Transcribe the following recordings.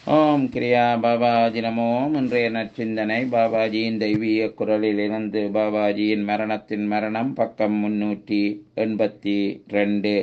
ஓம் கிரியா பாபாஜி நமோம் இன்றைய நற்சிந்தனை பாபாஜியின் தெய்வீக குரலில் இருந்து பாபாஜியின் மரணத்தின் மரணம் பக்கம் முன்னூற்றி எண்பத்தி ரெண்டு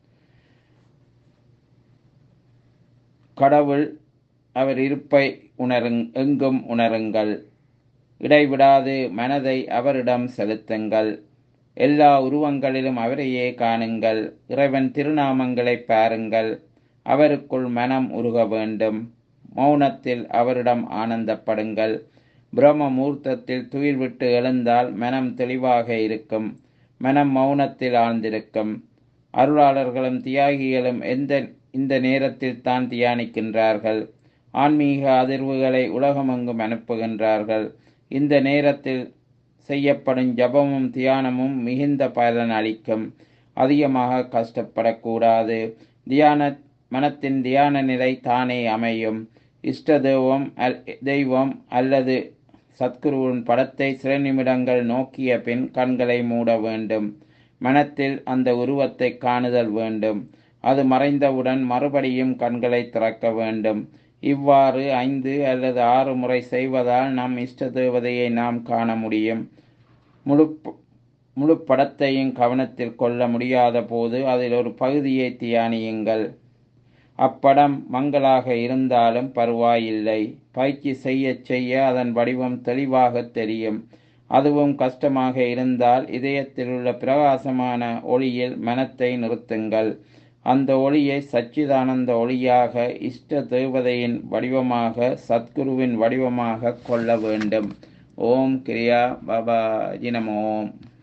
கடவுள் அவர் இருப்பை உணருங் எங்கும் உணருங்கள் இடைவிடாது மனதை அவரிடம் செலுத்துங்கள் எல்லா உருவங்களிலும் அவரையே காணுங்கள் இறைவன் திருநாமங்களை பாருங்கள் அவருக்குள் மனம் உருக வேண்டும் மௌனத்தில் அவரிடம் ஆனந்தப்படுங்கள் பிரம்ம முகூர்த்தத்தில் துயில் விட்டு எழுந்தால் மனம் தெளிவாக இருக்கும் மனம் மௌனத்தில் ஆழ்ந்திருக்கும் அருளாளர்களும் தியாகிகளும் எந்த இந்த நேரத்தில் தான் தியானிக்கின்றார்கள் ஆன்மீக அதிர்வுகளை உலகமெங்கும் அனுப்புகின்றார்கள் இந்த நேரத்தில் செய்யப்படும் ஜபமும் தியானமும் மிகுந்த பலன் அளிக்கும் அதிகமாக கஷ்டப்படக்கூடாது தியான மனத்தின் தியான நிலை தானே அமையும் இஷ்ட தெய்வம் அல் தெய்வம் அல்லது சத்குருவின் படத்தை சில நிமிடங்கள் நோக்கிய பின் கண்களை மூட வேண்டும் மனத்தில் அந்த உருவத்தை காணுதல் வேண்டும் அது மறைந்தவுடன் மறுபடியும் கண்களை திறக்க வேண்டும் இவ்வாறு ஐந்து அல்லது ஆறு முறை செய்வதால் நம் இஷ்ட தேவதையை நாம் காண முடியும் முழு முழு படத்தையும் கவனத்தில் கொள்ள முடியாத போது அதில் ஒரு பகுதியை தியானியுங்கள் அப்படம் மங்களாக இருந்தாலும் பரவாயில்லை பயிற்சி செய்ய செய்ய அதன் வடிவம் தெளிவாக தெரியும் அதுவும் கஷ்டமாக இருந்தால் இதயத்தில் உள்ள பிரகாசமான ஒளியில் மனத்தை நிறுத்துங்கள் அந்த ஒளியை சச்சிதானந்த ஒளியாக இஷ்ட தேவதையின் வடிவமாக சத்குருவின் வடிவமாக கொள்ள வேண்டும் ஓம் கிரியா பாபா ஜினமோம்